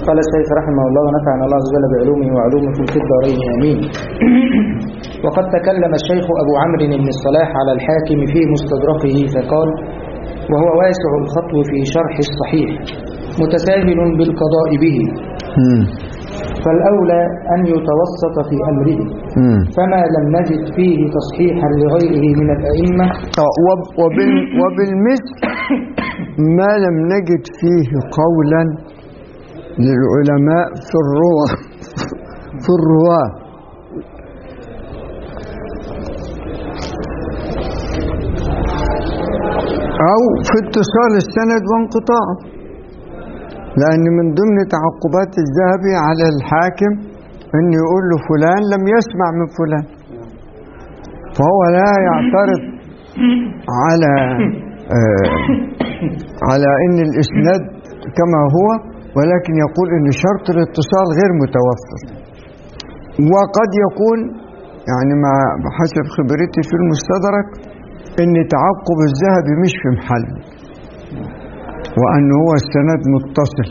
قال الشيخ رحمه الله ونفعنا الله عز وجل بعلومه وعلومكم في الدارين آمين وقد تكلم الشيخ أبو عمرو بن الصلاح على الحاكم في مستدركه فقال وهو واسع الخطو في شرح الصحيح متساهل بالقضاء به مم. فالأولى أن يتوسط في أمره مم. فما لم نجد فيه تصحيحا لغيره من الأئمة آه، وب- وبال وبالمثل ما لم نجد فيه قولا للعلماء في الروى في الرواة أو في اتصال السند وانقطاعه لأن من ضمن تعقبات الذهبي على الحاكم أن يقول له فلان لم يسمع من فلان فهو لا يعترض على آه على ان الاسناد كما هو ولكن يقول ان شرط الاتصال غير متوفر وقد يكون يعني مع حسب خبرتي في المستدرك ان تعقب الذهبي مش في محل وان هو السند متصل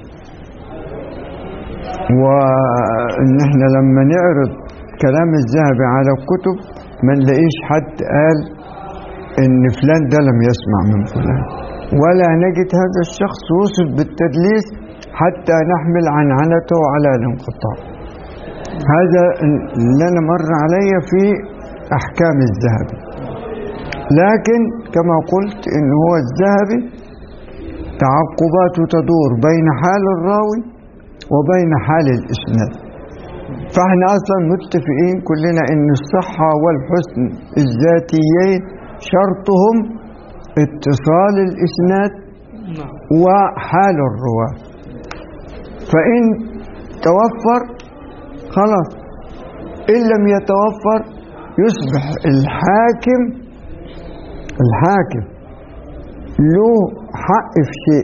وان احنا لما نعرض كلام الذهبي على الكتب ما نلاقيش حد قال ان فلان ده لم يسمع من فلان ولا نجد هذا الشخص وصف بالتدليس حتى نحمل عنعنته على الانقطاع هذا اللي انا مر علي في احكام الذهبي لكن كما قلت ان هو الذهبي تعقباته تدور بين حال الراوي وبين حال الاسناد فاحنا اصلا متفقين كلنا ان الصحه والحسن الذاتيين شرطهم اتصال الاسناد وحال الرواه فان توفر خلاص ان لم يتوفر يصبح الحاكم الحاكم له حق في شيء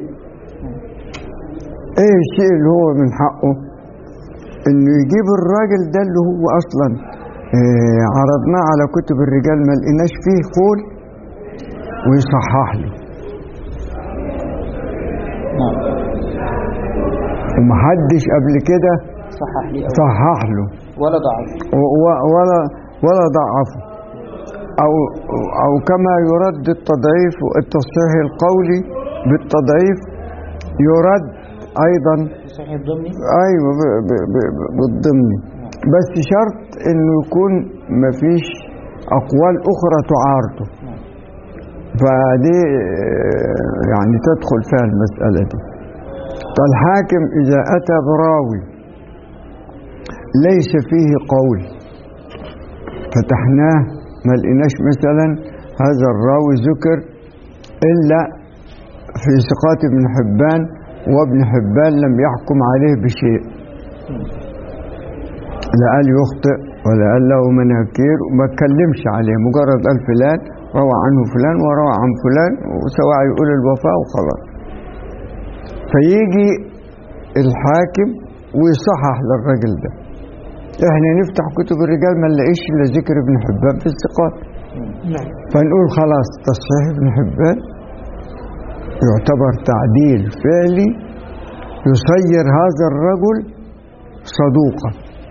ايه الشيء اللي هو من حقه انه يجيب الراجل ده اللي هو اصلا آه، عرضناه على كتب الرجال ما لقيناش فيه قول ويصحح له نعم ومحدش قبل كده صحح لي أو صحح له ولا ضعف و- و- ولا ولا ضعفه او او كما يرد التضعيف التصحيح القولي بالتضعيف يرد ايضا صحيح الضمني ايوه ب- ب- ب- ب- بالضمن بس شرط انه يكون مفيش اقوال اخرى تعارضه فدي آه، يعني تدخل فيها المسألة دي فالحاكم إذا أتى براوي ليس فيه قول فتحناه ما لقيناش مثلا هذا الراوي ذكر إلا في ثقات ابن حبان وابن حبان لم يحكم عليه بشيء لا قال يخطئ ولا قال له مناكير وما اتكلمش عليه مجرد قال فلان روى عنه فلان وروى عن فلان وسواء يقول الوفاء وخلاص فيجي الحاكم ويصحح للراجل ده احنا نفتح كتب الرجال ما نلاقيش الا ذكر ابن حبان في الثقات نعم فنقول خلاص تصحيح ابن حبان يعتبر تعديل فعلي يصير هذا الرجل صدوقا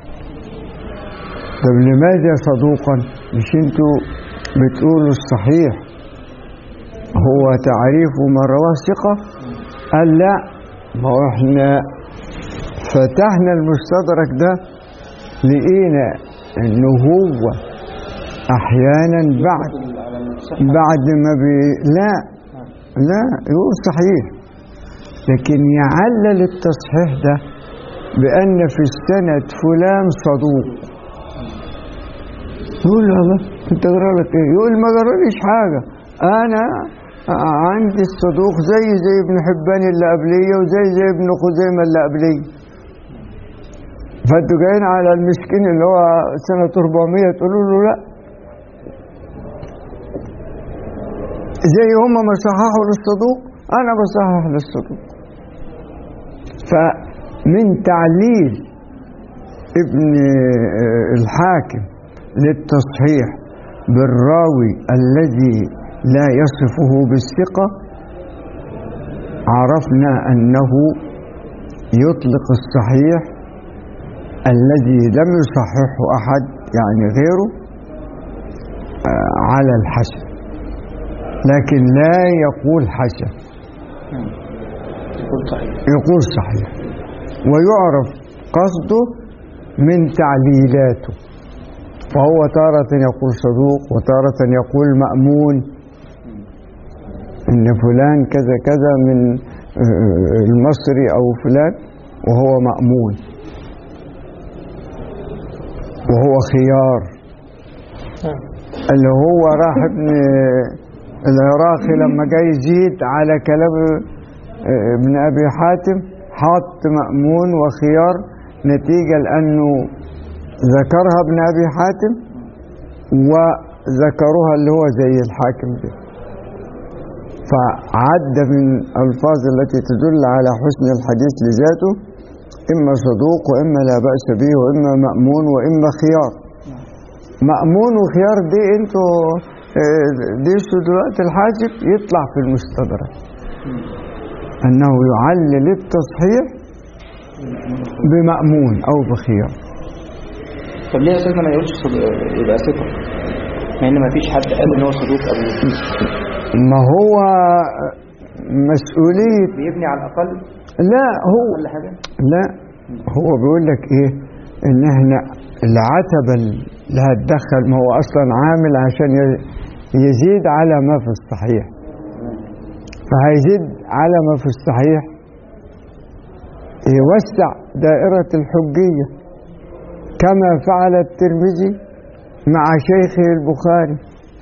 طب لماذا صدوقا مش انتوا بتقولوا الصحيح هو تعريف ما رواه ثقة قال لا ما هو احنا فتحنا المستدرك ده لقينا انه هو احيانا بعد على الصحة بعد ما بي لا لا يقول صحيح لكن يعلل التصحيح ده بأن في السند فلان صدوق يقول له الله انت جرى لك ايه؟ يقول ما جراليش حاجة أنا عندي الصدوق زي زي ابن حبان اللي قبلية وزي زي ابن خزيمة اللي قبلية فانتوا جايين على المسكين اللي هو سنة 400 تقولوا له لا زي هم ما صححوا للصدوق انا بصحح للصدوق فمن تعليل ابن آه، الحاكم للتصحيح بالراوي الذي لا يصفه بالثقة عرفنا أنه يطلق الصحيح الذي لم يصححه أحد يعني غيره آه، على الحسن لكن لا يقول حسن يقول صحيح يقول صحيح ويعرف قصده من تعليلاته فهو تارة يقول صدوق وتارة يقول مأمون إن فلان كذا كذا من آه، المصري أو فلان وهو مأمون وهو خيار نعم. اللي هو راح ابن العراقي لما جاي يزيد على كلام آه، ابن ابي حاتم حط مأمون وخيار نتيجة لأنه ذكرها ابن أبي حاتم وذكروها اللي هو زي الحاكم ده فعد من الألفاظ التي تدل على حسن الحديث لذاته إما صدوق وإما لا بأس به وإما مأمون وإما خيار مأمون وخيار دي انتوا آه، دي دلوقتي الحاجب يطلع في المستدرك أنه يعلل التصحيح بمأمون أو بخيار طب ليه يا استاذنا ما يقولش صدوق يبقى ثقة مع ان ما فيش حد قال ان هو صدوق قبل ما هو مسؤولية بيبني على الاقل لا هو كل حاجة لا هو بيقول لك ايه ان احنا العتبة اللي هتدخل ما هو اصلا عامل عشان ي- يزيد على ما في الصحيح فهيزيد على ما في الصحيح يوسع دائرة الحجية كما فعل الترمذي مع شيخه البخاري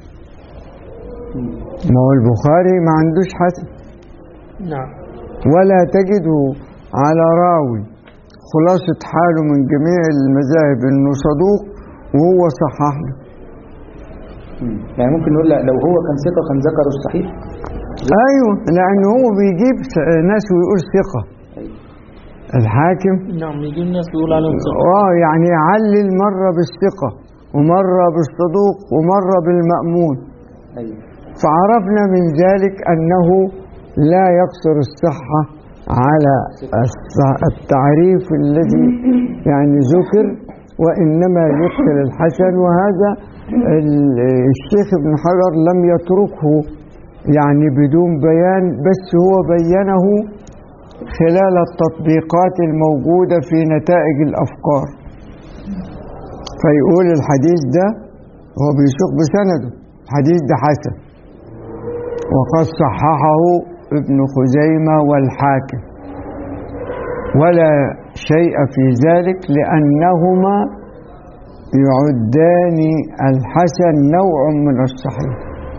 ما هو البخاري ما عندوش حسن نعم ولا تجده على راوي خلاصة حاله من جميع المذاهب انه صدوق وهو صحح له يعني ممكن نقول لا لو هو كان ثقة كان ذكره الصحيح ايوه لان هو بيجيب س- ناس ويقول ثقة الحاكم نعم يجي الناس يقول عليهم ثقة اه يعني يعلل مرة بالثقة ومرة بالصدوق ومرة بالمأمون ايوه فعرفنا من ذلك أنه لا يقصر الصحة على الص- التعريف الذي يعني ذكر وإنما يدخل الحسن وهذا ال- الشيخ ابن حجر لم يتركه يعني بدون بيان بس هو بينه خلال التطبيقات الموجودة في نتائج الأفكار فيقول الحديث ده هو بيسوق بسنده الحديث ده حسن وقد صححه ابن خزيمة والحاكم ولا شيء في ذلك لأنهما يعدان الحسن نوع من الصحيح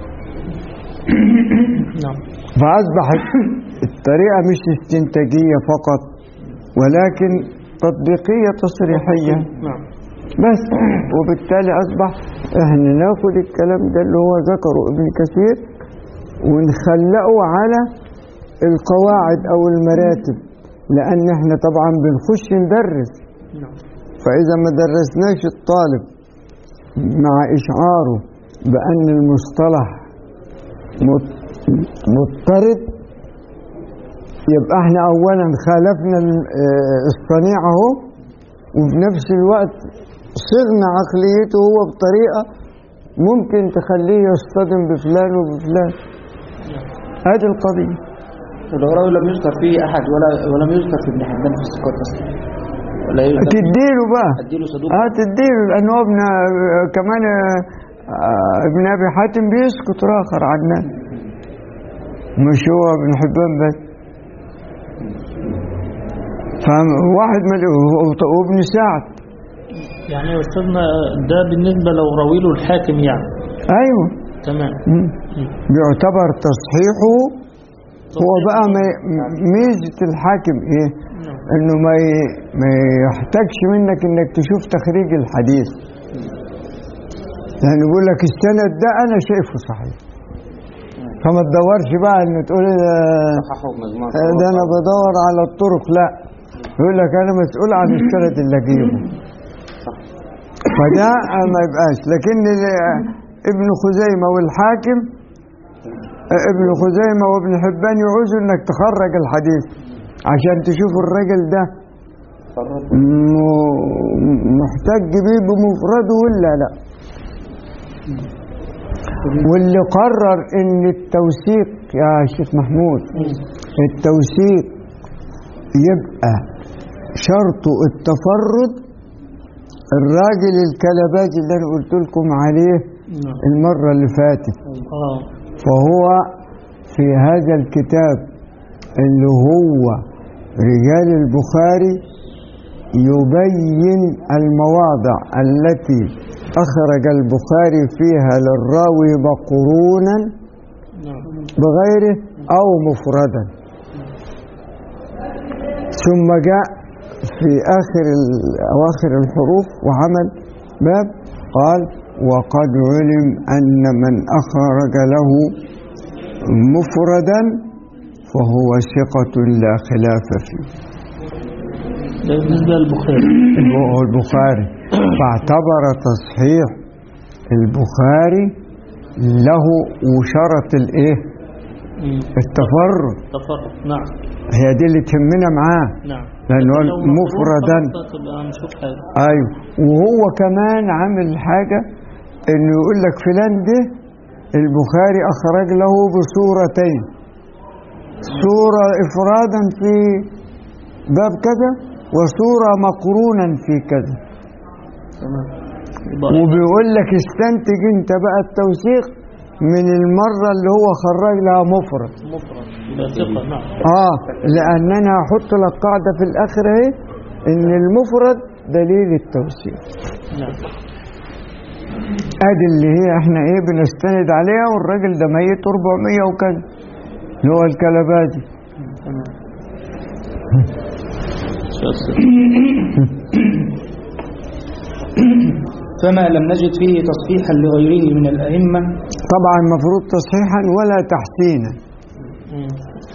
نعم فأصبحت الطريقة مش استنتاجية فقط ولكن تطبيقية تصريحية نعم بس وبالتالي أصبح احنا ناخد الكلام ده اللي هو ذكره ابن كثير ونخلقه على القواعد أو المراتب لأن احنا طبعا بنخش ندرس نعم فإذا ما درسناش الطالب مع إشعاره بأن المصطلح مت- مضطرد يبقى احنا أولا خالفنا ال- آه، الصنيع اهو وفي نفس الوقت صغنا عقليته هو بطريقة ممكن تخليه يصطدم بفلان وبفلان هذه القضية الغراوي لم يذكر فيه احد ولا ولم يذكر في ابن حبان في الثقات اصلا ولا يذكر تديله بقى اديله صدوق اه تديله لأنه هو ابن آه، كمان آه، آه، ابن أبي حاتم بيسكت راخر عن الناس مش هو ابن حبان بس فواحد من وابن سعد يعني يا أستاذنا ده بالنسبة لو راويله الحاكم يعني ايوه تمام مم. بيعتبر تصحيحه هو بقى ما- ميزة الحاكم ايه نعم. انه ما ي- ما يحتاجش منك انك تشوف تخريج الحديث يعني بيقول لك السند ده انا شايفه صحيح فما تدورش بقى انه تقول آه، صححه مجموعة آه، ده انا بدور على الطرق لا يقول لك انا مسؤول عن السند اللي اجيبه فده آه، ما يبقاش لكن ال- ابن خزيمة والحاكم آه، ابن خزيمة وابن حبان يعوزوا انك تخرج الحديث عشان تشوف الراجل ده م- محتج بيه بمفرده ولا لا واللي قرر ان التوثيق يا شيخ محمود التوثيق يبقى شرطه التفرد الراجل الكلباجي اللي انا قلت لكم عليه نعم المره اللي فاتت اه فهو في هذا الكتاب اللي هو رجال البخاري يبين المواضع التي أخرج البخاري فيها للراوي مقرونا نعم بغيره أو مفردا ثم جاء في آخر ال- أواخر الحروف وعمل باب قال وقد علم أن من أخرج له مفردا فهو ثقة لا خلاف فيه ده بالنسبة للبخاري هو البخاري فاعتبر تصحيح البخاري له وشرط الايه مم. التفرد تفرق نعم هي دي اللي تهمنا معاه نعم لأن هو لو مفروض مفردا خلاص تبقى نشوف حاجة ايوه وهو كمان عامل حاجه انه يقول لك فلان ده البخاري اخرج له بصورتين صوره افرادا في باب كذا وصوره مقرونا في كذا تمام يبقى وبيقول لك استنتج انت بقى التوثيق من المره اللي هو خرج لها مفرد مفرد يبقى ثقة نعم اه لان انا هحط لك قاعده في الاخر اهي ان المفرد دليل التوثيق نعم ادي اللي هي احنا ايه بنستند عليها والراجل ده ميت 400 وكذا اللي هو الكلباتي تمام شاطر. فما لم نجد فيه تصحيحا لغيره من الأئمة طبعا المفروض تصحيحا ولا تحسينا مم.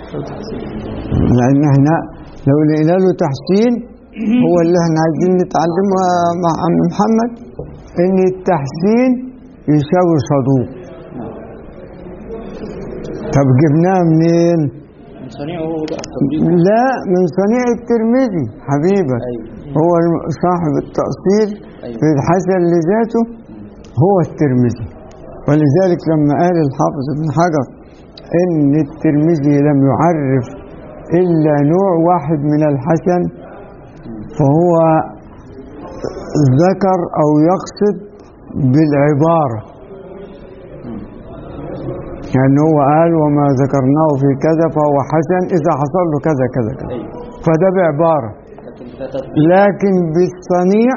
لان احنا لو لقينا له تحسين هو اللي احنا عايزين نتعلمه مع عم محمد ان التحسين يساوي صدوق طب جبناه منين؟ من صنيعه هو بقى التطبيق لا من صنيع الترمذي حبيبك أيوة. هو الم- صاحب التأصيل أيوة. في الحسن لذاته هو الترمذي ولذلك لما قال الحافظ ابن حجر ان الترمذي لم يعرف الا نوع واحد من الحسن فهو ذكر او يقصد بالعباره يعني هو قال وما ذكرناه في كذا فهو حسن اذا حصل له كذا كذا كذا أيوة. فده بعباره لكن ده تطبيق لكن بالصنيع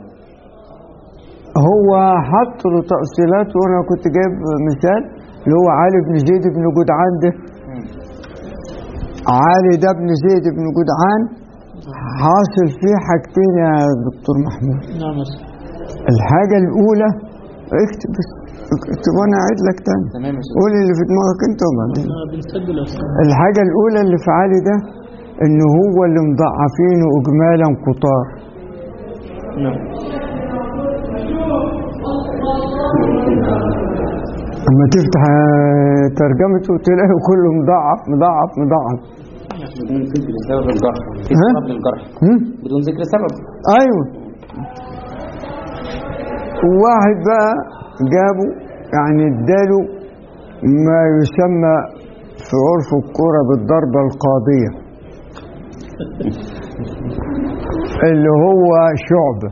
هو حط له تأصيلات وانا كنت جايب مثال اللي هو علي بن زيد بن جدعان ده مم. علي ده بن زيد بن جدعان حاصل فيه حاجتين يا دكتور محمود نعم يا سيدي. الحاجة الأولى اكتب بس اكتب وانا اعيد لك تاني تمام يا شيخ قول اللي في دماغك انت وبعدين آه، بنسجل يا أستاذ. الحاجة الأولى اللي في علي ده إن هو اللي مضعفينه إجمالا قطار نعم اما تفتح آه، ترجمته تلاقي كله مضاعف مضاعف مضاعف بدون ذكر سبب الجرح في ها؟ سبب للجرح هم؟ بدون ذكر سبب ايوه واحد بقى جابه يعني اداله ما يسمى في عرف الكرة بالضربة القاضية اللي هو شعبة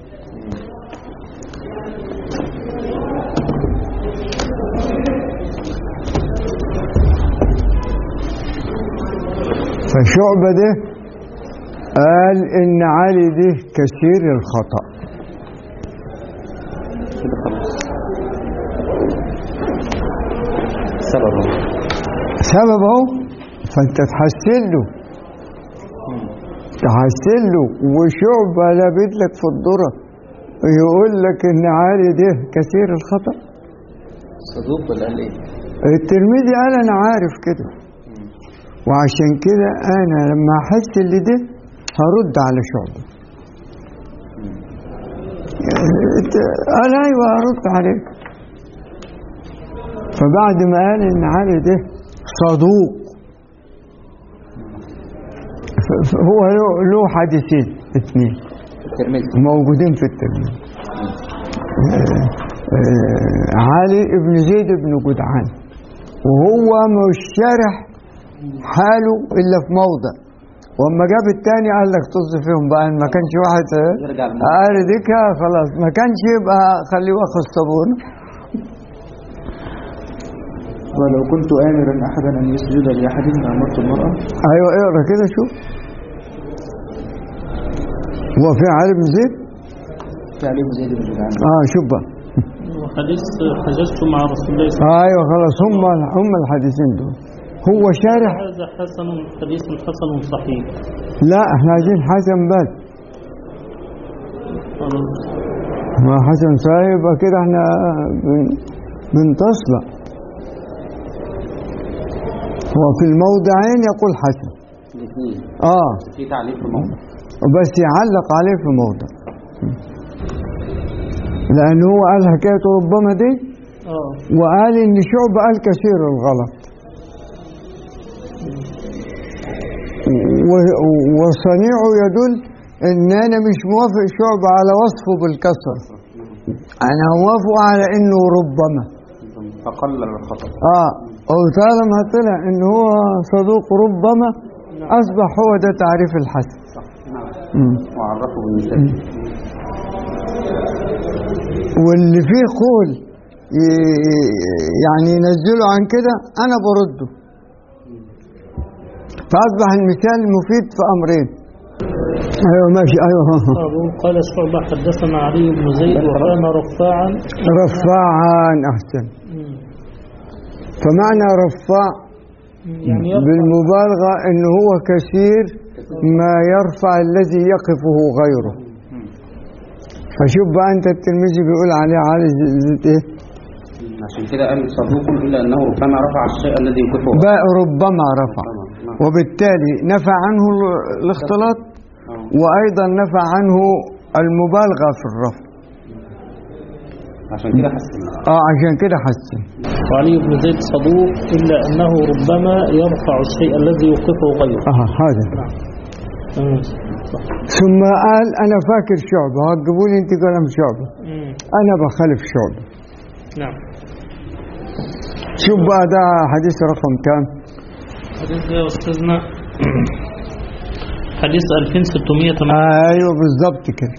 فشعبة ده قال إن علي ده كثير الخطأ كده خلاص سبب هو. سبب اهو فانت تحسن له تحسن له وشعبة لابد لك في الذرة يقول لك ان علي ده كثير الخطأ صدوق ولا قال ايه؟ الترمذي قال انا عارف كده وعشان كده انا لما احس اللي ده هرد على شعبة قال ايوه هرد عليك فبعد ما قال ان علي ده صدوق ف- ف- هو له, له حديثين اثنين الترمذي موجودين في الترمذي آه، آه، علي بن زيد بن جدعان وهو مش شارح حاله الا في موضع واما جاب التاني قال لك طز فيهم بقى إن ما كانش واحد آه، يرجع للموضوع. قال ديك خلاص ما كانش يبقى خليه واخد صابون ولو كنت آمرا أحدا أن يسجد لأحد لأمرت المرأة ايوه اقرا كده شوف هو في علي بن زيد في عليه زيد بن جدعان اه شوف بقى وحديث حججت مع رسول الله صلى الله آه ايوه خلاص هم هم الحديثين دول هو شارح عليه وسلم هذا حسن حديث حسن صحيح لا احنا عايزين حسن بس خلاص. ما حسن صحيح يبقى كده احنا بن- بنتصلع هو في الموضعين يقول حسن الاثنين اه في تعليق في الموضوع بس يعلق عليه في موضع لأن هو قال حكاية ربما دي اه وقال إن شعبة قال كثير الغلط و- وصنيعه يدل إن أنا مش موافق شعبة على وصفه بالكسر أنا موافق على إنه ربما فقلل الخطأ آه وطالما طلع إن هو صدوق ربما أصبح هو ده تعريف الحسن نعم مم. وعرفه بالمثال واللي فيه قول ي- يعني ينزله عن كده انا برده فاصبح المثال مفيد في امرين ايوه ماشي ايوه أقول قال شعبة حدثنا علي بن زيد وكان رفاعا رفاعا احسن مم. فمعنى رفاع يعني يرفع بالمبالغه ان هو كثير ما يرفع الذي يقفه غيره فشوف بقى انت الترمذي بيقول عليه علي زي- زي ايه عشان كده قال صدوق إلا أنه ربما رفع الشيء الذي يكفه بقى ربما رفع نعم. وبالتالي نفى عنه ال- الاختلاط آه. وأيضا نفى عنه المبالغة في الرفع عشان كده حسن اه عشان كده حسن وعلي بن زيد صدوق إلا أنه ربما يرفع الشيء الذي يوقفه غيره اه هذا مم. صح. ثم قال انا فاكر شعبة هتجيبوا لي انت كلام شعبة مم. انا بخالف شعبة نعم شوف بقى ده حديث رقم كام حديث ده يا أستاذنا حديث 2678 ايوه بالظبط كده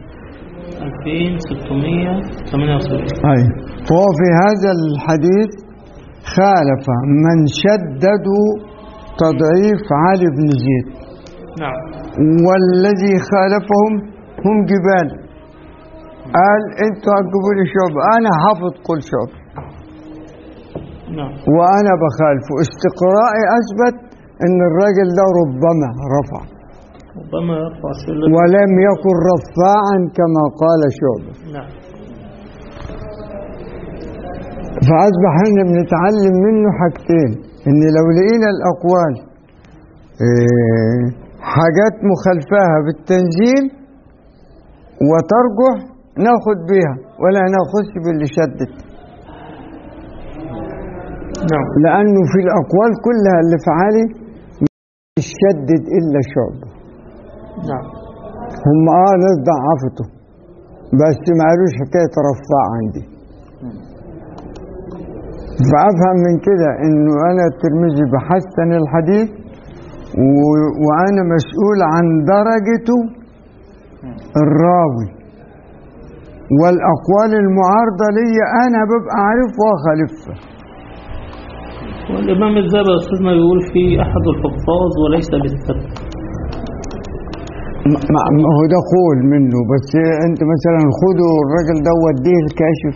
2678 ايوه فهو في هذا الحديث خالف من شددوا تضعيف علي بن زيد نعم والذي خالفهم هم جبال قال انتوا هتجيبوا لي شعبة انا حافظ كل شعبة نعم وانا بخالفه استقرائي اثبت ان الراجل ده ربما رفع ربما يرفع الشيء الذي ولم يكن رفاعا كما قال شعبة نعم فاصبح احنا بنتعلم منه حاجتين ان لو لقينا الاقوال إيه، حاجات مخالفاها بالتنزيل وترجح ناخد بيها ولا ناخدش باللي شدت نعم لأنه في الأقوال كلها اللي في علي مش شدد إلا شعبة نعم هم آه ناس ضعفته بس ما قالوش حكاية رفاع عندي فأفهم من كده إنه أنا الترمذي بحسن الحديث و... وأنا مسؤول عن درجته الراوي والأقوال المعارضة لي أنا ببقى عارف وأخالفها والإمام الذهبي يا أستاذنا يقول في أحد الحفاظ وليس بالثبت ما ما- ما هو ده قول منه بس انت مثلا خدوا الراجل ده وديه الكاشف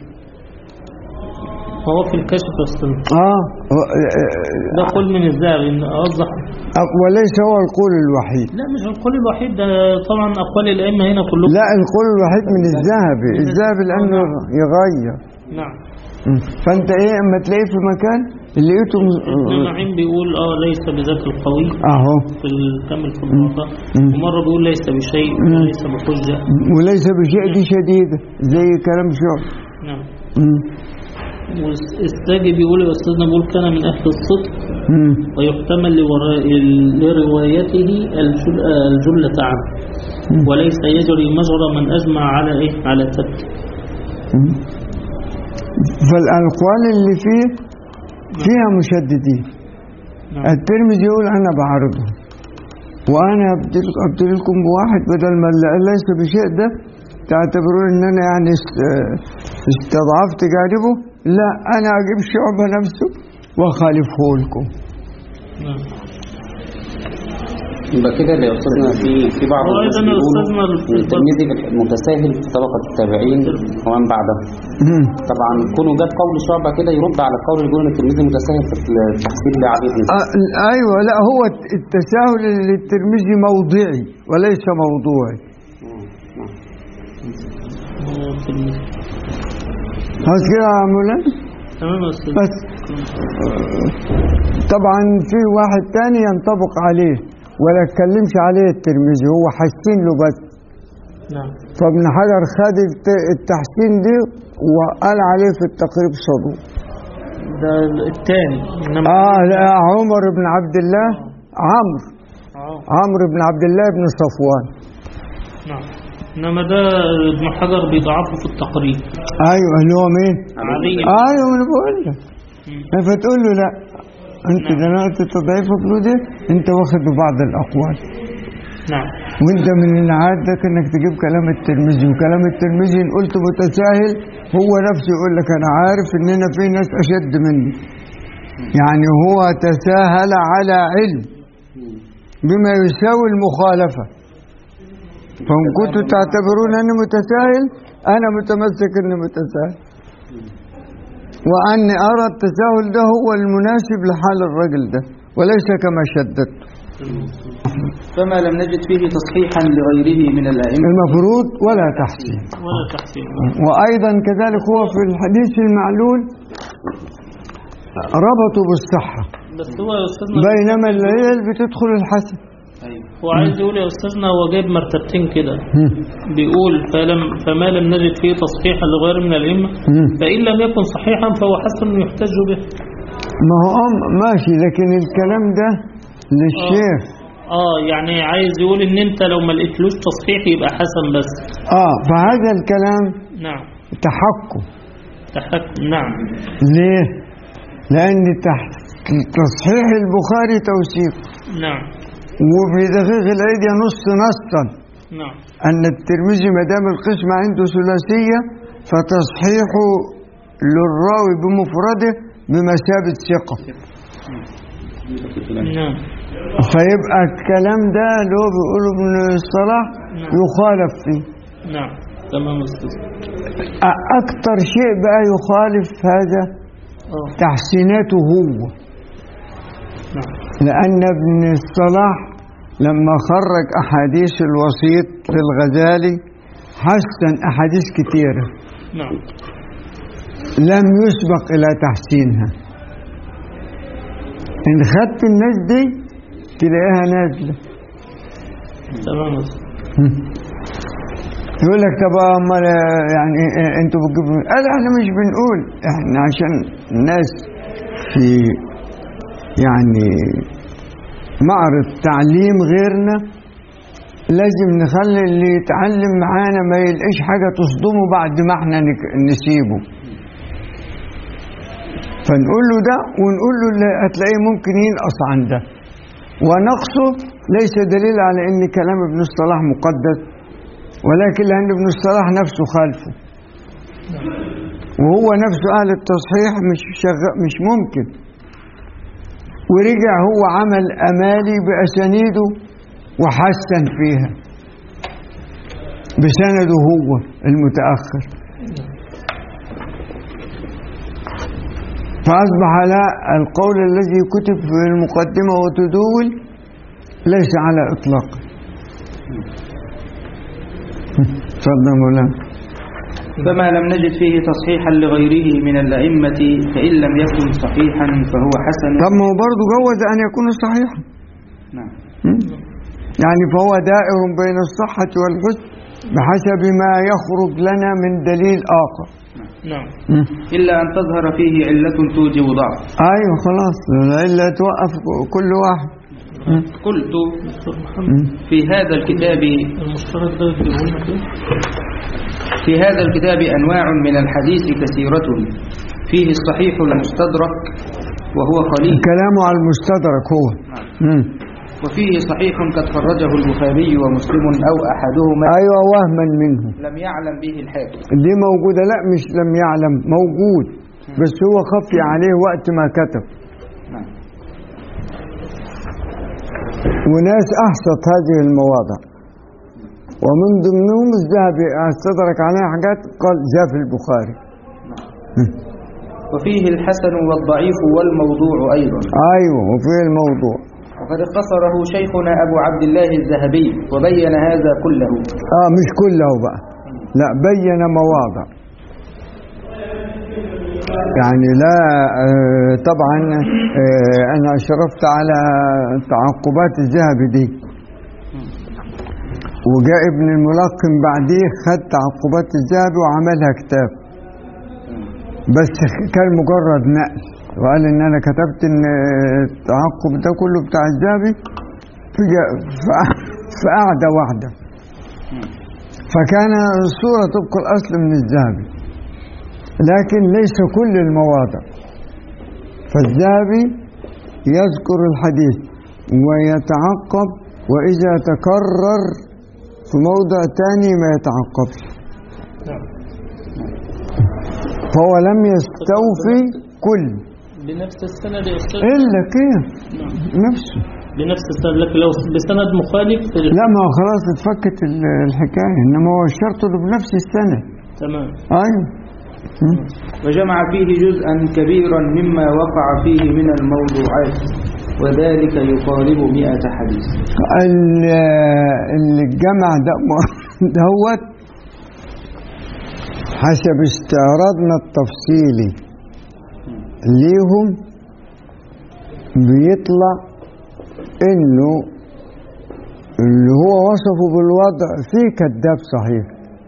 هو في الكشف يا أستاذنا اه ده قول من الذهبي إن أوضح آه، وليس هو القول الوحيد لا مش القول الوحيد ده طبعا أقوال الأئمة هنا كلهم لا القول الوحيد من الذهبي الذهبي لانه يغير نعم مم. فانت ايه اما تلاقيه في مكان لقيته ابن معين بيقول اه ليس بذات القوي اهو في الكامل في الضعفاء مم. ومرة بيقول ليس بشيء مم. وليس بحجة وليس بشيء دي شديدة زي كلام شعب نعم مم. واستاجي بيقول يا أستاذنا بيقول كان من أهل الصدق مم. ويحتمل لورا- لروايته الجل- الجلة عنه وليس يجري مجرى من أجمع على إيه على ترك مم. فالأقوال اللي فيه فيها مشددين نعم. الترمذي يقول أنا بعرضه وأنا أبدل- أبدل لكم بواحد بدل ما اللي قال ليس بشيء ده تعتبرون إن أنا يعني است- استضعفت جانبه لا أنا أجيب شعبة نفسه وأخالفه لكم نعم. يبقى كده يا استاذنا في في بعض هو الناس أيضا يا بيقولوا أستاذنا ال- ان الترمذي متساهل في طبقه التابعين ومن بعدهم مم. طبعا كونه جاب قول شعبة كده يرد على القول اللي بيقول ان الترمذي متساهل في التحصيل لعلي بن آه، أيوة لا هو التساهل للترمذي موضعي وليس موضوعي هو في ال- خلاص كده يا مولانا تمام يا أستاذ بس طبعا في واحد تاني ينطبق عليه ولا اتكلمش عليه الترمذي هو حسين له بس نعم فابن حجر خد الت- التحسين دي وقال عليه في التقريب صدوق ده الثاني إنما اه لا عمر بن عبد الله عمرو آه. عمرو بن عبد الله بن صفوان نعم إنما ده ابن حجر بيضعفه في التقريب ايوه اللي هو مين؟ علي ايوه انا بقول لك مم. فتقول له لا انت نعم. دلوقتي تضعيف بلودي انت واخد ببعض الاقوال نعم وانت من عادتك انك تجيب كلام الترمذي وكلام الترمذي ان قلت متساهل هو نفسه يقول لك انا عارف ان انا في ناس اشد مني يعني هو تساهل على علم بما يساوي المخالفة فإن كنتوا تعتبرون أني متساهل أنا متمسك أني متساهل وأني أرى التساهل ده هو المناسب لحال الرجل ده وليس كما شددت فما لم نجد فيه تصحيحا لغيره من الأئمة المفروض ولا تحسين ولا تحسين وأيضا كذلك هو في الحديث المعلول ربطوا بالصحة بس هو يا أستاذنا بينما الليل بتدخل الحسن هو عايز يقول يا أستاذنا هو جايب مرتبتين كده بيقول فلم فما لم نجد فيه تصحيحا لغير من الأئمة فإن لم يكن صحيحا فهو حسن يحتج به ما هو أم- ماشي لكن الكلام ده للشيخ اه يعني عايز يقول ان انت لو ما لقيتلوش تصحيح يبقى حسن بس اه فهذا الكلام نعم تحكم تحكم نعم ليه؟ لأن تحت تصحيح البخاري توثيق نعم وفي دقيق العيد ينص نصا نعم أن الترمذي ما دام القسم عنده ثلاثية فتصحيحه للراوي بمفرده بمثابة ثقة نعم فيبقى الكلام ده اللي هو بيقوله ابن الصلاح يخالف فيه نعم تمام يا أستاذ أ- أكتر شيء بقى يخالف هذا اه تحسيناته هو نعم لأن ابن الصلاح لما خرج أحاديث الوسيط للغزالي حسن أحاديث كثيرة نعم لم يسبق إلى تحسينها إن خدت الناس دي تلاقيها نازلة تمام يا أستاذ يقول لك طب امال يعني إيه انتوا بتجيبوا قال احنا مش بنقول احنا عشان الناس في يعني معرض تعليم غيرنا لازم نخلي اللي يتعلم معانا ما يلقيش حاجة تصدمه بعد ما احنا نك- نسيبه فنقول له ده ونقول له اللي هتلاقيه ممكن ينقص عن ده ونقصه ليس دليل على ان كلام ابن الصلاح مقدس ولكن لأن ابن الصلاح نفسه خالفه وهو نفسه أهل التصحيح مش شغ... مش ممكن ورجع هو عمل أمالي بأسانيده وحسن فيها بسنده هو المتأخر فأصبح لا القول الذي كتب في المقدمة وتدول ليس على إطلاقه تفضل مولانا فما لم نجد فيه تصحيحا لغيره من الأئمة فإن لم يكن صحيحا فهو حسن طب ما هو برضه جوز أن يكون صحيحا نعم م? يعني فهو دائر بين الصحة والحسن بحسب ما يخرج لنا من دليل آخر نعم مم. إلا أن تظهر فيه علة توجب ضعف ايوه خلاص الا توقف كل واحد مم. قلت دكتور محمد مم. في هذا الكتاب المشترك ده بيقول لك ايه؟ في هذا الكتاب أنواع من الحديث كثيرة فيه الصحيح المستدرك وهو قليل كلامه على المستدرك هو مم. وفيه صحيح قد خرجه البخاري ومسلم أو أحدهما ايوه وهما منه لم يعلم به الحاكم دي موجودة لا مش لم يعلم موجود بس هو خفي عليه وقت ما كتب نعم. وناس أحصت هذه المواضع ومن ضمنهم الذهبي استدرك عليها حاجات قال جاء في البخاري وفيه الحسن والضعيف والموضوع أيضا أيوه وفي الموضوع وقد اختصره شيخنا أبو عبد الله الذهبي وبين هذا كله آه مش كله بقى لا بين مواضع يعني لا آه طبعا آه أنا أشرفت على تعقبات الذهبي دي وجاء ابن الملقن بعديه خد تعقبات الذهبي وعملها كتاب بس كان مجرد نقل وقال ان انا كتبت ان التعقب ده كله بتاع الذهبي في في- في قعده واحده فكان الصوره طبق الاصل من الذهبي لكن ليس كل المواضع فالذهبي يذكر الحديث ويتعقب واذا تكرر في موضع تاني ما يتعقبش فهو لم يستوفي كل بنفس السند يا استاذ الا كيف نفسه بنفس السند لكن لو بسند مخالف لا ما هو خلاص اتفكت ال- الحكايه انما هو الشرط له بنفس السنه تمام ايوه وجمع فيه جزءا كبيرا مما وقع فيه من الموضوعات وذلك يقارب مئة حديث ال- اللي الجمع ده دوت حسب استعراضنا التفصيلي ليهم بيطلع انه اللي هو وصفه بالوضع فيه كذاب صحيح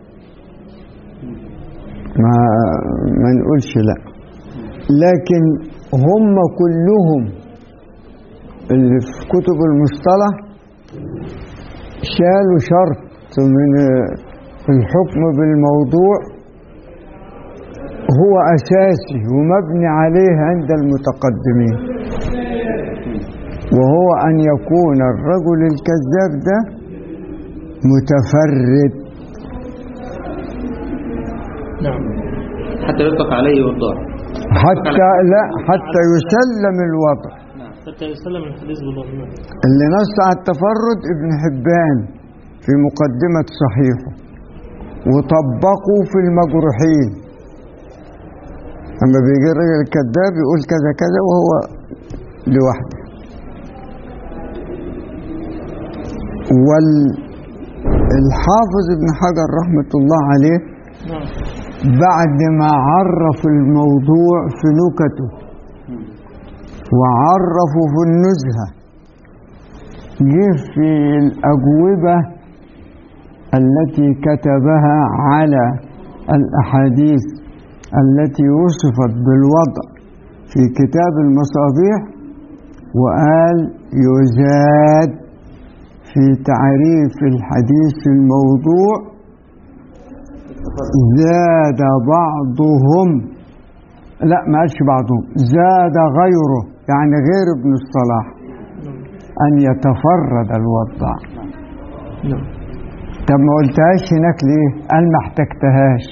ما ما نقولش لا لكن هم كلهم اللي في كتب المصطلح شالوا شرط من الحكم بالموضوع هو أساسي ومبني عليه عند المتقدمين وهو أن يكون الرجل الكذاب ده متفرد نعم حتى يطلق عليه والضار حتى لا حتى يسلم الوضع حتى يسلم الحديث بالوضع اللي نص على التفرد ابن حبان في مقدمة صحيحه وطبقوا في المجروحين أما بيجي الراجل الكذاب يقول كذا كذا وهو لوحده والحافظ ابن حجر رحمة الله عليه نعم بعد ما عرف الموضوع في نكته وعرفوا في النزهة جه في الأجوبة التي كتبها على الأحاديث التي وصفت بالوضع في كتاب المصابيح وقال يزاد في تعريف الحديث الموضوع زاد بعضهم لا ما قالش بعضهم زاد غيره يعني غير ابن الصلاح أن يتفرد الوضع نعم طب ما قلتهاش هناك ليه؟ قال ما احتجتهاش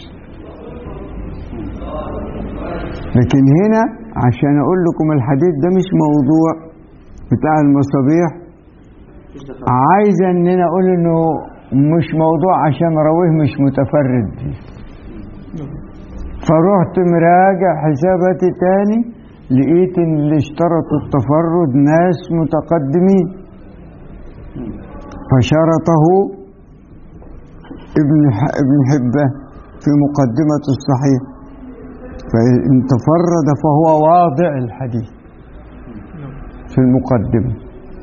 لكن هنا عشان أقول لكم الحديث ده مش موضوع بتاع المصابيح عايز إننا أقول إنه مش موضوع عشان راويه مش متفرد بيه فرحت مراجع حساباتي تاني لقيت ان اللي اشترطوا التفرد ناس متقدمين فشرطه ابن ح- ابن حبان في مقدمة الصحيح فإن تفرد فهو واضع الحديث في المقدمة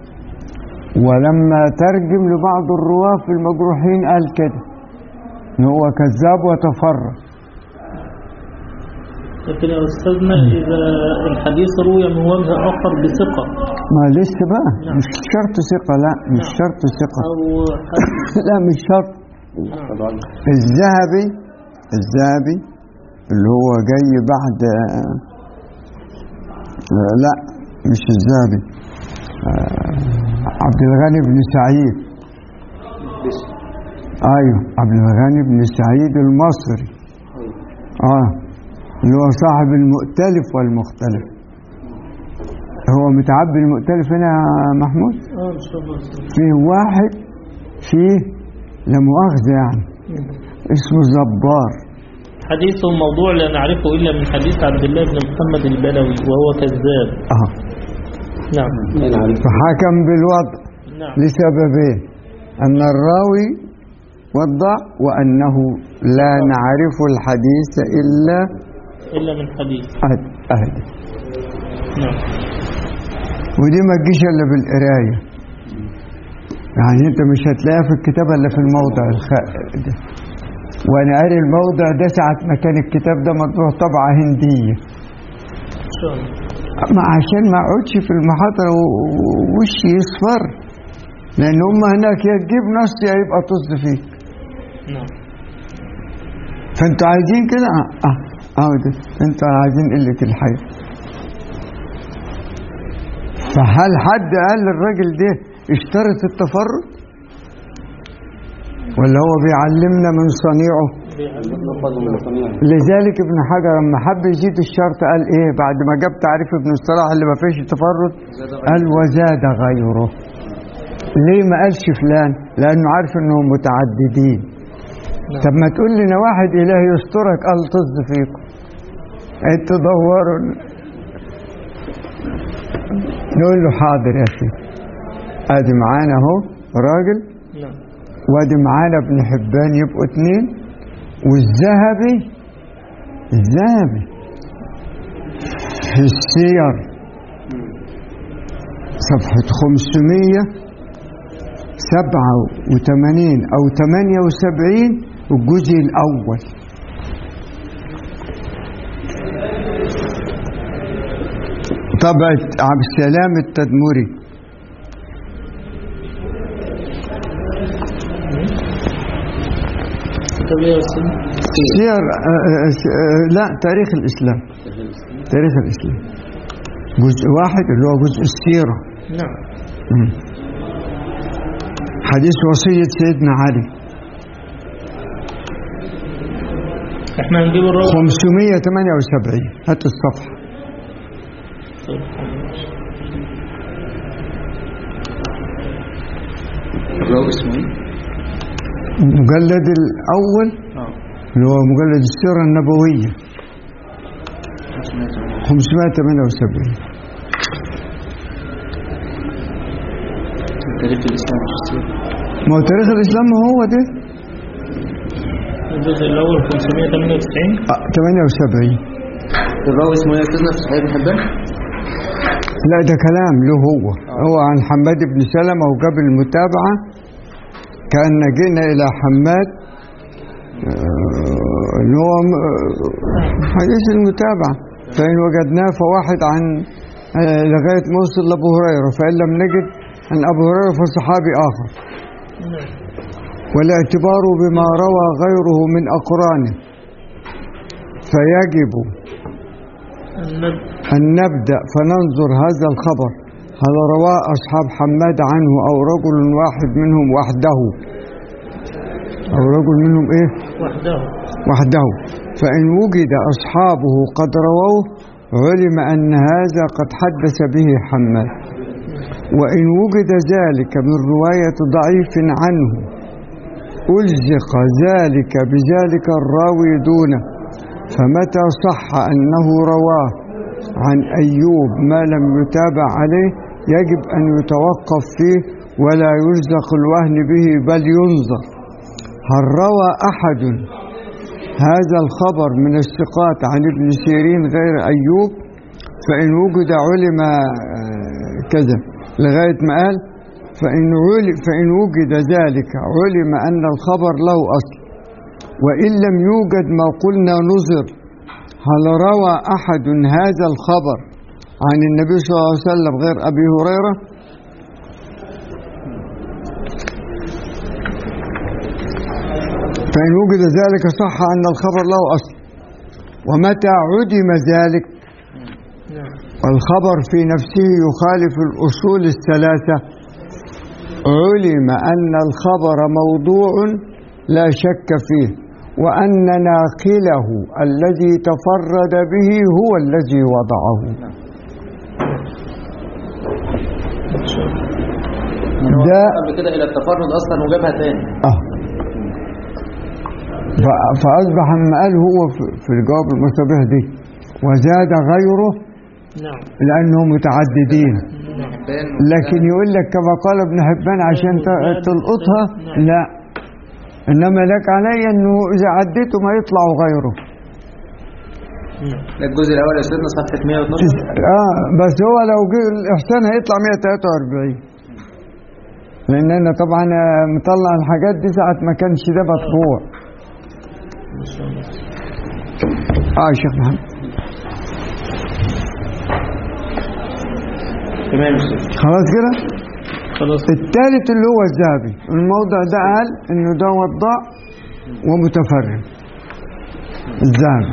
ولما ترجم لبعض الرواة في المجروحين قال كده إن هو كذاب وتفرد لكن يا أستاذنا إذا الحديث روي من وجه آخر بثقة ما لسه بقى مش شرط ثقة لا مش نعم. شرط ثقة أو حد لا مش شرط الذهبي الذهبي اللي هو جاي بعد آه، لا مش الذهبي آه، عبد الغني بن سعيد ايوه عبد الغني بن سعيد المصري اه اللي هو صاحب المؤتلف والمختلف هو متعبي المؤتلف هنا يا محمود آه إن شاء الله فيه واحد فيه لا مؤاخذة يعني اسمه زبار حديث موضوع لا نعرفه إلا من حديث عبد الله بن محمد البلوي وهو كذاب اه نعم فحكم بالوضع نعم لسببين أن الراوي وضع وأنه لا نعرف الحديث إلا إلا من حديث أهد أهد نعم ودي ما تجيش إلا بالقراية يعني أنت مش هتلاقيها في الكتاب إلا في الموضع الخ... ده وأنا قاري الموضع ده ساعة ما كان الكتاب ده مطبوع طبعة هندية إن شاء الله ما عشان ما اقعدش في المحاضرة و- و- وشي يصفر لأن هم هناك يا تجيب نص يا يبقى طز فيك نعم فانتوا عايزين كده اه اه اه ده انتوا عايزين قلة الحياة فهل حد قال للراجل ده اشترط التفرد ولا هو بيعلمنا من صنيعه لذلك ابن حجر لما حب يزيد الشرط قال ايه بعد ما جاب تعريف ابن الصلاح اللي ما فيش تفرد قال وزاد غيره ليه ما قالش فلان لانه عارف انهم متعددين طب ما تقول لنا واحد اله يسترك قال طز فيكم انتوا دوروا نقول له حاضر يا اخي ادي معانا اهو راجل نعم وادي معانا ابن حبان يبقوا اتنين والذهبي الذهبي في السير صفحة 587 أو 78 الجزء الأول طبعة عبد السلام التدمري طب يا أستاذ سير آه، آه، آه، لا تاريخ الإسلام تاريخ الإسلام جزء واحد اللي هو جزء السيرة نعم مم. حديث وصية سيدنا علي احنا هنجيب الراوي 578 هات الصفحة الراوي اسمه ايه؟ المجلد الأول اه اللي هو مجلد السيرة النبوية 578 تاريخ الاسلام مش السيرة ما هو تاريخ الإسلام ما هو ده الجزء الأول 598 آه، 78 الراوي اسمه ايه يا استاذنا في صحيح ابن حبان؟ لا ده كلام له هو هو عن حماد بن سلمة وجاب المتابعة كأن جئنا إلى حماد آه، اللي هو م- آه، حديث المتابعة فإن وجدناه فواحد عن آه، لغاية ما وصل لأبو هريرة فإن لم نجد عن أبو هريرة فصحابي آخر والاعتبار بما روى غيره من أقرانه فيجب النب- أن نبدأ فننظر هذا الخبر هل رواه أصحاب حماد عنه أو رجل واحد منهم وحده أو رجل منهم إيه وحده وحده فإن وجد أصحابه قد رووه علم أن هذا قد حدث به حماد وإن وجد ذلك من رواية ضعيف عنه ألزق ذلك بذلك الراوي دونه فمتى صح أنه رواه عن أيوب ما لم يتابع عليه يجب أن يتوقف فيه ولا يلزق الوهن به بل ينظر هل روى أحد هذا الخبر من الثقات عن ابن سيرين غير أيوب فإن وجد علم آه، كذا لغاية ما قال فإن, علم فإن وجد ذلك علم أن الخبر له أصل وإن لم يوجد ما قلنا نظر هل روى أحد هذا الخبر عن النبي صلى الله عليه وسلم غير أبي هريرة فإن وجد ذلك صح أن الخبر له أصل ومتى عدم ذلك الخبر في نفسه يخالف الأصول الثلاثة علم أن الخبر موضوع لا شك فيه وأن ناقله الذي تفرد به هو الذي وضعه يعني هو ده- قبل كده إلى التفرد أصلا وجابها تاني آه. ف- فأصبح أما قال هو في- في الجواب المشابه دي وزاد غيره نعم لأنهم متعددين حبان لكن يقول لك كما قال ابن حبان عشان ت- تلقطها لا إنما لك علي أنه إذا عديته ما يطلع غيره ده الجزء الأول يا سيدنا صفحة 112 آه بس هو لو جه الإحسان هيطلع 143 لأن أنا طبعا آه، مطلع الحاجات دي ساعة ما كانش ده مطبوع آه يا شيخ محمد تمام يا سيدنا خلاص كده خلاص الثالث اللي هو الذهبي الموضع ده قال انه ده وضاع ومتفرد الذهبي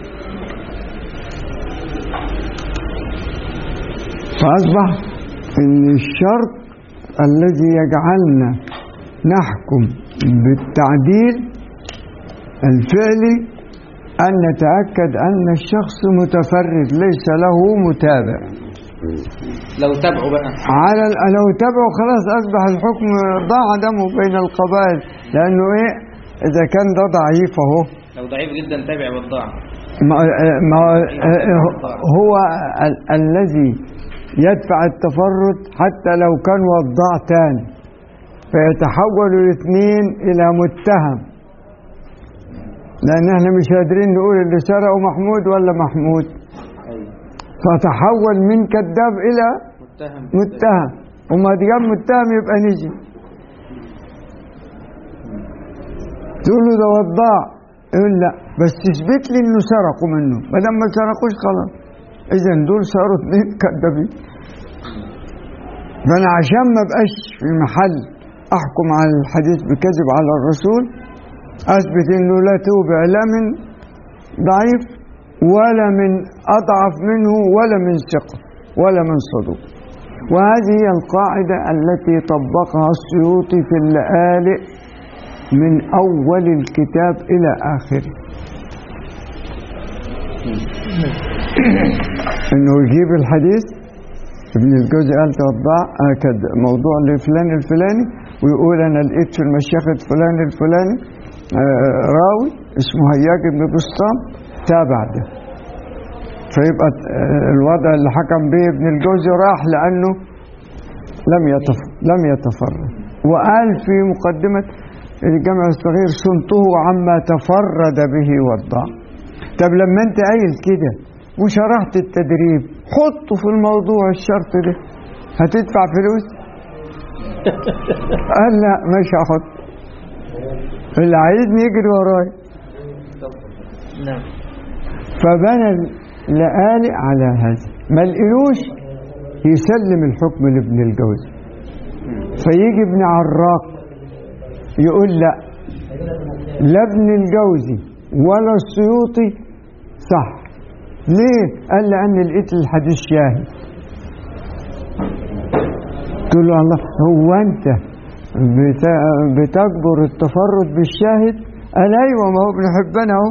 فأصبح ان الشرط الذي يجعلنا نحكم بالتعديل الفعلي أن نتأكد أن الشخص متفرد ليس له متابع لو تابعوا بقى على ال- لو تبعوا خلاص اصبح الحكم ضاع دمه بين القبائل لانه ايه اذا كان ده ضعيف اهو لو ضعيف جدا تابع والضاع ما ما هو ال- الذي يدفع التفرد حتى لو كان وضاع تاني فيتحول الاثنين الى متهم لان احنا مش قادرين نقول اللي سرقه محمود ولا محمود أيوة. فتحول من كذاب الى متهم متهم وما دام متهم يبقى نجي تقول له ده وضاع يقول لا بس تثبت لي انه سرقوا منه ما دام ما سرقوش خلاص اذا دول صاروا اثنين كذابين فانا عشان ما بقاش في محل احكم على الحديث بكذب على الرسول اثبت انه لا توبع لا من ضعيف ولا من اضعف منه ولا من ثقه ولا من صدوق وهذه هي القاعدة التي طبقها السيوطي في اللآلئ من أول الكتاب إلى آخره إنه يجيب الحديث ابن الجوزي قال توضع أكد موضوع لفلان الفلاني ويقول أنا لقيت في المشيخة فلان الفلاني آه، راوي اسمه هياج بن بسطام تابع ده فيبقى آه، الوضع اللي حكم به ابن الجوزي راح لأنه لم يتف... لم يتفرد وقال في مقدمة الجامع الصغير صنته عما تفرد به والضاع طب لما انت قايل كده وشرحت التدريب حطه في الموضوع الشرط ده هتدفع فلوس قال لا مش هحط اللي عايزني يجري وراي نعم فبنى اللآلئ على هذا ما لقيلوش يسلم الحكم لابن الجوزي فيجي ابن عراق يقول لا لا ابن الجوزي ولا السيوطي صح ليه؟ قال لأن لقيت الحديث شاهد تقول له الله هو أنت بت- بتجبر التفرد بالشاهد؟ قال أيوة ما هو ابن حبان أهو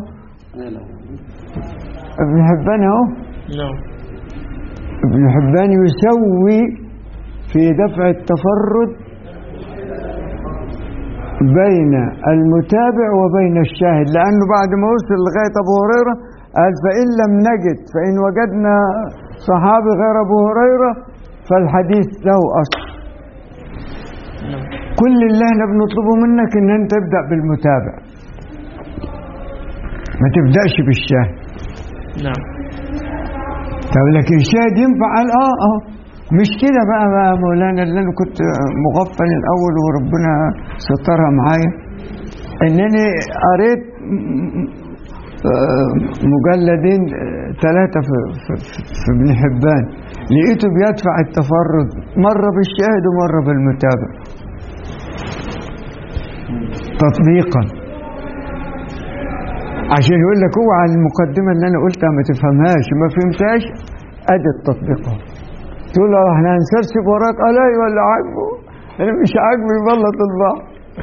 ابن حبان أهو نعم ابن حبان يسوي في دفع التفرد بين المتابع وبين الشاهد لأنه بعد ما وصل لغاية أبو هريرة قال فإن لم نجد فإن وجدنا صحابي غير أبو هريرة فالحديث له أصل كل اللي احنا بنطلبه منك ان انت تبدأ بالمتابع ما تبدأش بالشاهد نعم طب لكن الشاهد ينفع قال اه اه مش كده بقى بقى مولانا اللي انا كنت مغفل الاول وربنا سترها معايا انني قريت آه، مجلدين آه، ثلاثة في, في, في ابن حبان لقيته بيدفع التفرد مرة بالشاهد ومرة بالمتابع تطبيقا عشان يقول لك اوعى المقدمة اللي انا قلتها ما تفهمهاش ما فهمتهاش ادي التطبيق اهو. تقول له احنا هنسرسب وراك قال ايوه اللي عاجبه انا مش عاجبي بلط البعض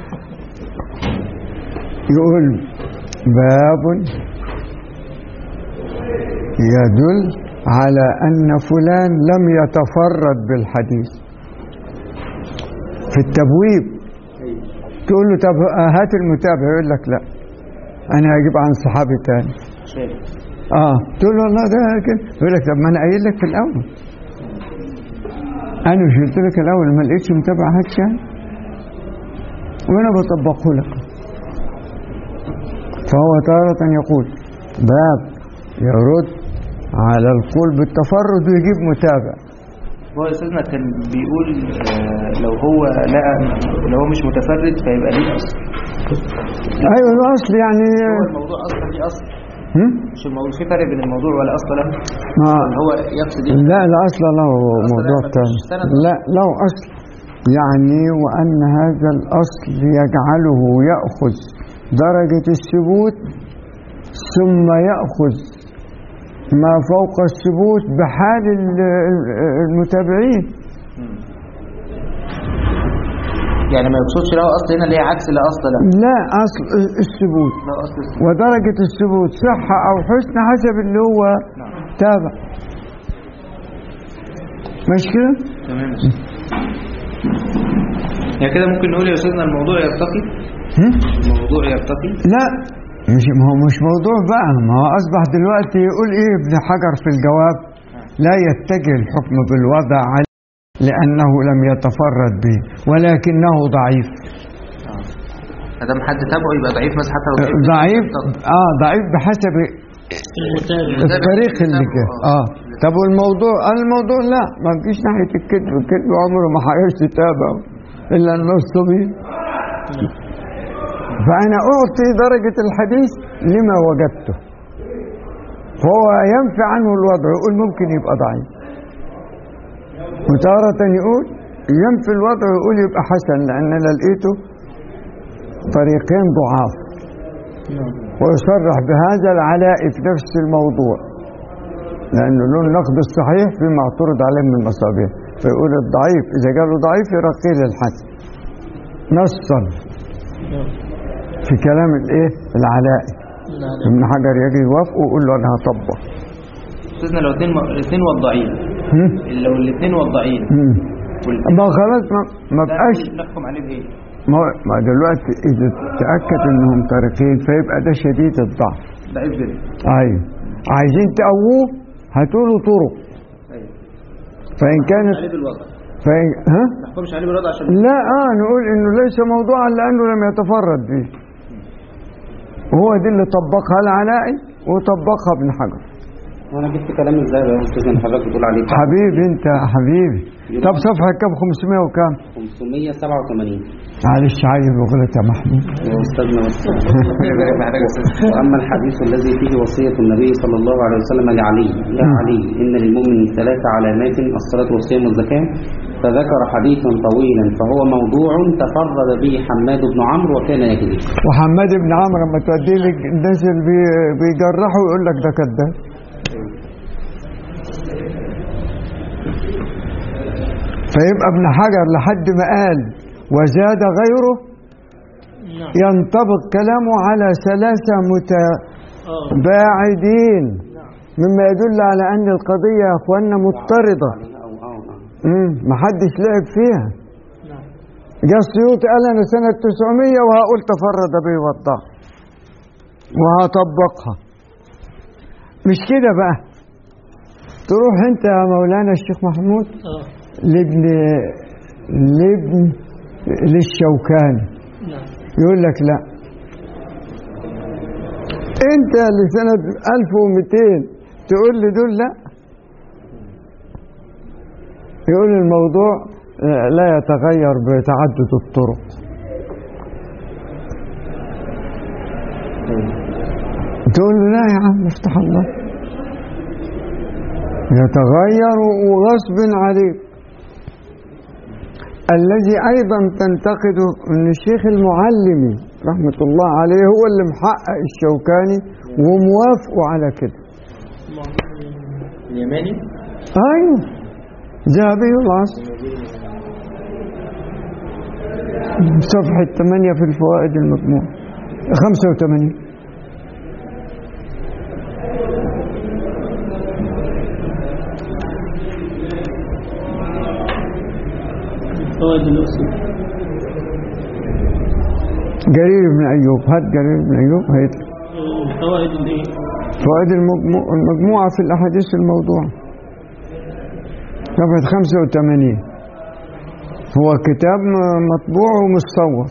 يقول باب يدل على أن فلان لم يتفرد بالحديث في التبويب تقول له طب هات المتابع يقول لك لا أنا هجيب عن صحابي تاني اه تقول له والله ده كده يقول لك طب ما أنا قايل لك في الأول أنا مش قلت لك الأول ما لقيتش متابع هات شان وأنا بطبقه لك فهو تارة يقول باب يرد على القول بالتفرد ويجيب متابع هو أستاذنا كان بيقول آه، لو هو لقى لو هو مش متفرد فيبقى ليه أصل ايوه الاصل يعني هو الموضوع أصلا ليه أصل هم؟ مش الموضوع في فرق بين الموضوع ولا أصل له ما ولا هو يقصد إيه؟ لا الاصل له موضوع لا، ثاني مفيش سند. لا له اصل يعني وان هذا الاصل يجعله ياخذ درجه الثبوت ثم ياخذ ما فوق الثبوت بحال ال- ال- المتابعين يعني ما يقصدش له أصل هنا اللي هي عكس لا أصل له لا اصل الثبوت لا أصل اسمه. ودرجة الثبوت صحة أو حسن حسب اللي هو تابع مش كده؟ تمام يعني كده ممكن نقول يا أستاذنا الموضوع يرتقي هم؟ الموضوع يرتقي لا مش ما هو مش موضوع بقى ما هو أصبح دلوقتي يقول إيه ابن حجر في الجواب لا يتجه الحكم بالوضع عليه لأنه لم يتفرد به ولكنه ضعيف ما دام حد تابعه يبقى ضعيف مثلا حتى لو ضعيف اه ضعيف بحسب المتابع الطريق اللي جه اه طب والموضوع الموضوع لا ما فيش ناحيه الكذب الكذب عمره ما هيعيش تتابعه الا الناس طبيعي فانا اعطي درجه الحديث لما وجدته فهو ينفي عنه الوضع يقول ممكن يبقى ضعيف وتارة يقول ينفي الوضع ويقول يبقى حسن لان انا لقيته طريقين ضعاف ويصرح بهذا العلاء في نفس الموضوع لأنه له النقد الصحيح فيما اعترض عليه من المصابيح فيقول الضعيف إذا قالوا ضعيف يرقيه للحسن نصا في كلام الايه العلاء ابن حجر يجي يوافقه ويقول له انا هطبق أستاذنا لو الاثنين الاثنين وضعين هم؟ لو الاثنين وضعين هم. والاتنين ما خلاص ما, ما بقاش نحكم عليه بإيه؟ ما, ما دلوقتي اذا تاكد انهم طريقين فيبقى ده شديد الضعف ضعيف جدا ايوه عايزين تقووه هاتوا له طرق أيوه فان كانت عليه بالوضع فإن ها ما نحكمش عليه بالوضع عشان لا اه نقول انه ليس موضوعا لانه لم يتفرد به وهو دي اللي طبقها العلائي وطبقها ابن حجر وانا جبت كلام ازاي بقى يا استاذ اللي حضرتك بتقول عليه حبيبي انت حبيبي طب صفحه كام 500 وكام 587 معلش عايز بغلط يا محمود يا استاذنا بس واما الحديث الذي فيه وصيه النبي صلى الله عليه وسلم لعلي يا علي ان للمؤمن ثلاث علامات الصلاه والصيام والزكاه فذكر حديثا طويلا فهو موضوع تفرد به حماد بن عمرو وكان يكذب وحماد بن عمرو لما توديه لك الناس اللي بي- بيجرحوا يقول لك ده كذاب فيبقى ابن حجر لحد ما قال وزاد غيره نعم ينطبق كلامه على ثلاثة آه. متباعدين مما يدل على أن القضية يا أخوانا مضطردة أو أو أو. مم، محدش لعب فيها نعم جاء السيوطي قال أنا سنة 900 وهقول تفرد به والضع وهطبقها مش كده بقى تروح انت يا مولانا الشيخ محمود اه لابن لابن للشوكاني نعم يقول لك لا انت لسنة 1200 تقول لي دول لا يقول الموضوع آه، لا يتغير بتعدد الطرق تقول له لا يا عم افتح الله يتغير وغصب عليك الذي أيضا تنتقده أن الشيخ المعلمي رحمة الله عليه هو اللي محقق الشوكاني وموافقه على كده اليماني أيوه ذهبي العصر صفحة 8 في الفوائد المجموع 85 فوائد الأصول جرير بن أيوب هات جرير بن أيوب هات فوائد الإيه؟ فوائد المجموع المجموعة في الأحاديث الموضوعة صفحة 85 هو كتاب م- مطبوع ومصور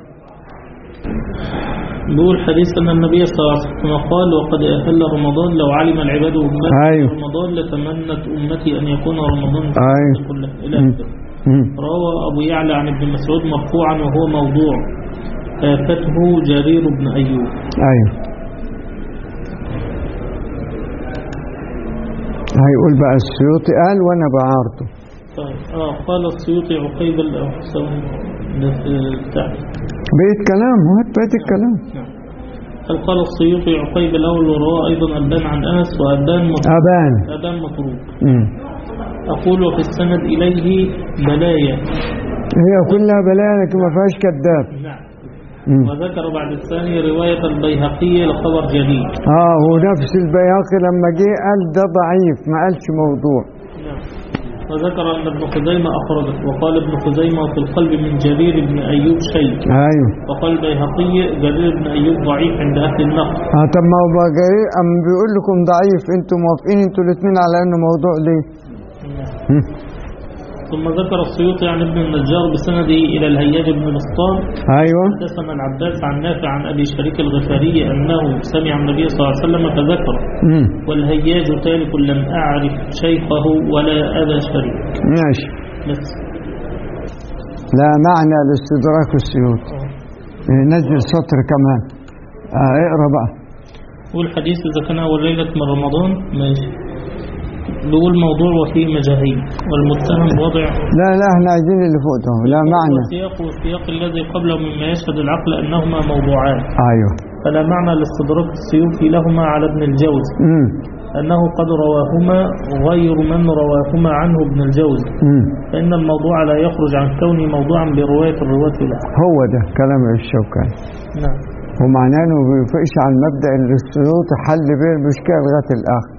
بيقول حديث أن النبي صلى الله عليه وسلم قال وقد أهل رمضان لو علم العباد أمتي أيوه. رمضان لتمنت أمتي أن يكون رمضان أيوه. كله إلى مم. آخره مم. روى أبو يعلى عن ابن مسعود مرفوعا وهو موضوع آفته جرير بن أيوب أيوه هيقول بقى السيوطي قال وأنا بعارضه طيب آه قال السيوطي عقيب الأحسن ده في بتاع بقيت كلام هات بقيت الكلام نعم هل قال السيوطي عقيب الأول وروى أيضا أبان عن أنس وأبان مطروق أبان أبان مطروق مم. أقول وفي السند إليه بلايا هي كلها بلايا لكن ما فيهاش كذاب نعم مم. وذكر بعد الثاني رواية البيهقي لخبر جديد اه هو نفس البياقي لما جه قال ده ضعيف ما قالش موضوع نعم وذكر أن ابن خزيمة أخرجه وقال ابن خزيمة في القلب من جرير بن أيوب شيء ايوه وقال البيهقي جرير بن أيوب ضعيف عند أهل النقد اه طب ما هو بقى جرير اما بيقول لكم ضعيف انتوا موافقين انتوا الاثنين على انه موضوع ليه؟ مم. ثم ذكر السيوطي عن ابن النجار بسنده إلى الهياج بن بسطام ايوه حدثنا العباس عن نافع عن أبي شريك الغفاري أنه سمع النبي صلى الله عليه وسلم فذكر مم. والهياج تارك لم أعرف شيخه ولا أبا شريك ماشي بس لا معنى لاستدراك السيوط إيه، نزل سطر كمان آه اقرا بقى والحديث إذا كان أول ليلة من رمضان ماشي بيقول موضوع وفيه مجاهيل والمتهم وضع لا لا احنا عايزين اللي فوق ده لا معنى والسياق والسياق الذي قبله مما يشهد العقل أنهما موضوعان ايوه فلا معنى لاستدراك السيوفي لهما على ابن الجوزي امم أنه قد رواهما غير من رواهما عنه ابن الجوزي امم فإن الموضوع لا يخرج عن كونه موضوعا برواية الرواة له هو ده كلام الشوكاني نعم ومعناه انه ما بيوافقش على المبدا اللي السيوط حل بيه المشكله لغايه الاخر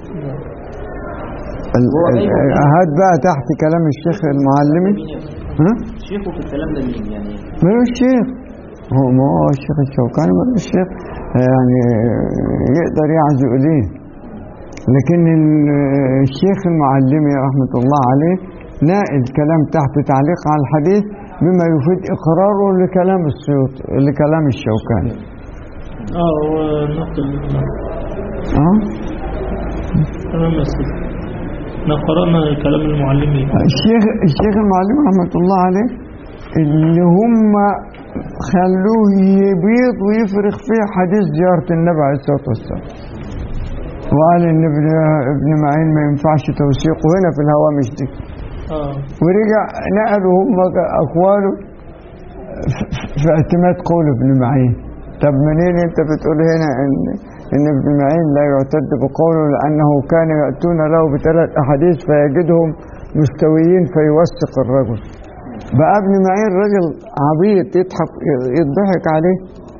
ال- ال- هات بقى تحت كلام الشيخ المعلمي ها شيخه في الكلام ده مين يعني ملوش شيخ هو ما هو الشيخ الشوكاني ملوش شيخ يعني يقدر يعزو إليه لكن ال- الشيخ المعلمي رحمة الله عليه ناقل كلام تحت تعليق على الحديث بما يفيد إقراره لكلام السيوط لكلام الشوكاني اه هو نقل اه تمام يا سيدي احنا قرأنا كلام المعلمين الشيخ الشيخ المعلم رحمة الله عليه اللي هم خلوه يبيض ويفرخ فيه حديث زيارة النبي عليه الصلاة والسلام وقال ان ابن ابن معين ما ينفعش توثيقه هنا في الهوامش دي اه ورجع نقلوا هم اقواله في- في اعتماد قول ابن معين طب منين انت بتقول هنا ان ان ابن معين لا يعتد بقوله لانه كان ياتون له بثلاث احاديث فيجدهم مستويين فيوثق الرجل بقى ابن معين رجل عبيط يضحك يضحك عليه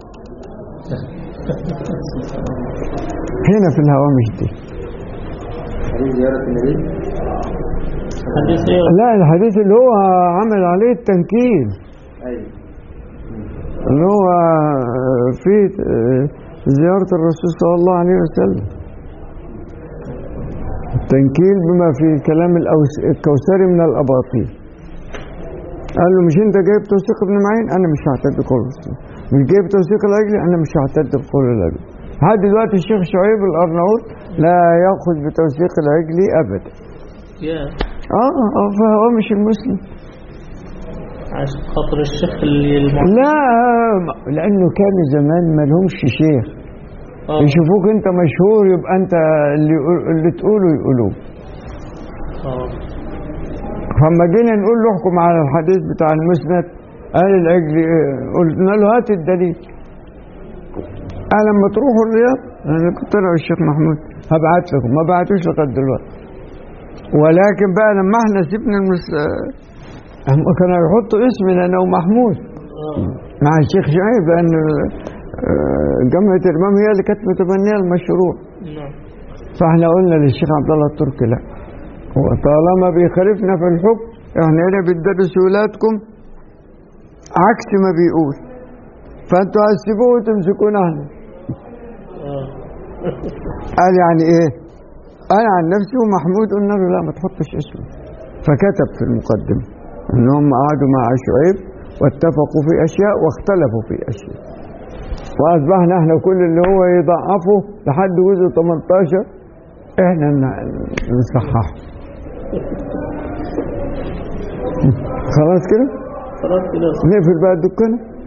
هنا في الهوامش دي حديث زيارة النبي حديث ايه لا الحديث اللي هو عمل عليه التنكيل ايوه اللي هو في زيارة الرسول صلى الله عليه وسلم التنكيل بما في كلام الأوس- الكوثري من الأباطيل قال له مش انت جايب توثيق ابن معين انا مش هعتد بقول الرسول مش جايب توثيق الاجلي انا مش هعتد بقول الاجلي لحد دلوقتي الشيخ شعيب الارناؤوط لا ياخذ بتوثيق العجلي ابدا يا اه اه فهو مش المسلم عشان خاطر الشيخ اللي المعلم لا لانه كانوا زمان ما لهمش شيخ آه. يشوفوك انت مشهور يبقى انت اللي, يقول- اللي تقوله يقولوه اه فلما جينا نقول له احكم على الحديث بتاع المسند قال العجل ايه؟ قلنا له هات الدليل قال لما تروحوا الرياض انا كنت انا والشيخ محمود هبعت لكم ما بعتوش لغايه دلوقتي ولكن بقى لما احنا سيبنا المس... هم كانوا يحطوا اسمنا انا ومحمود اه مع الشيخ شعيب لان آه، جامعه الامام هي اللي كانت متبنيه المشروع نعم فاحنا قلنا للشيخ عبد الله التركي لا هو طالما بيخالفنا في الحكم احنا هنا بندرس ولادكم عكس ما بيقول فانتوا هتسيبوه وتمسكونا احنا اه قال يعني ايه انا عن نفسي ومحمود قلنا له لا ما تحطش اسمه فكتب في المقدمه ان هم قعدوا مع شعيب واتفقوا في اشياء واختلفوا في اشياء واصبحنا احنا كل اللي هو يضعفه لحد جزء 18 احنا ن- نصححه خلاص كده خلاص كده نقفل بقى الدكان